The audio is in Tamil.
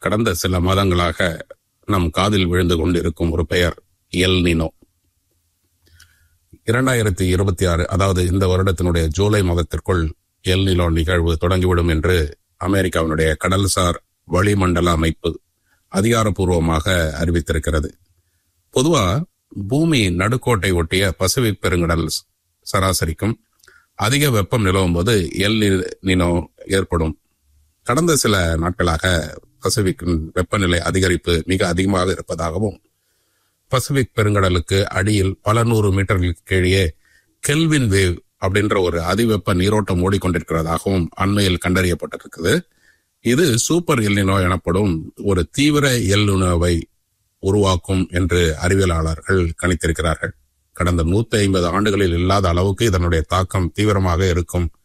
கடந்த சில மாதங்களாக நம் காதில் விழுந்து கொண்டிருக்கும் ஒரு பெயர் எல் நினோ இரண்டாயிரத்தி இருபத்தி ஆறு அதாவது இந்த வருடத்தினுடைய ஜூலை மாதத்திற்குள் எல் நினோ நிகழ்வு தொடங்கிவிடும் என்று அமெரிக்காவினுடைய கடல்சார் வளிமண்டல அமைப்பு அதிகாரப்பூர்வமாக அறிவித்திருக்கிறது பொதுவா பூமி நடுக்கோட்டை ஒட்டிய பசிபிக் பெருங்கடல் சராசரிக்கும் அதிக வெப்பம் நிலவும் போது எல் நினோ ஏற்படும் கடந்த சில நாட்களாக பசிபிக்கின் வெப்பநிலை அதிகரிப்பு மிக அதிகமாக இருப்பதாகவும் பசிபிக் பெருங்கடலுக்கு அடியில் பல நூறு மீட்டர்களுக்கு கீழே கெல்வின் வேவ் அப்படின்ற ஒரு அதிவெப்ப நீரோட்டம் ஓடிக்கொண்டிருக்கிறதாகவும் அண்மையில் கண்டறியப்பட்டிருக்குது இது சூப்பர் எல்லினோ எனப்படும் ஒரு தீவிர எல்லினோவை உருவாக்கும் என்று அறிவியலாளர்கள் கணித்திருக்கிறார்கள் கடந்த நூத்தி ஐம்பது ஆண்டுகளில் இல்லாத அளவுக்கு இதனுடைய தாக்கம் தீவிரமாக இருக்கும்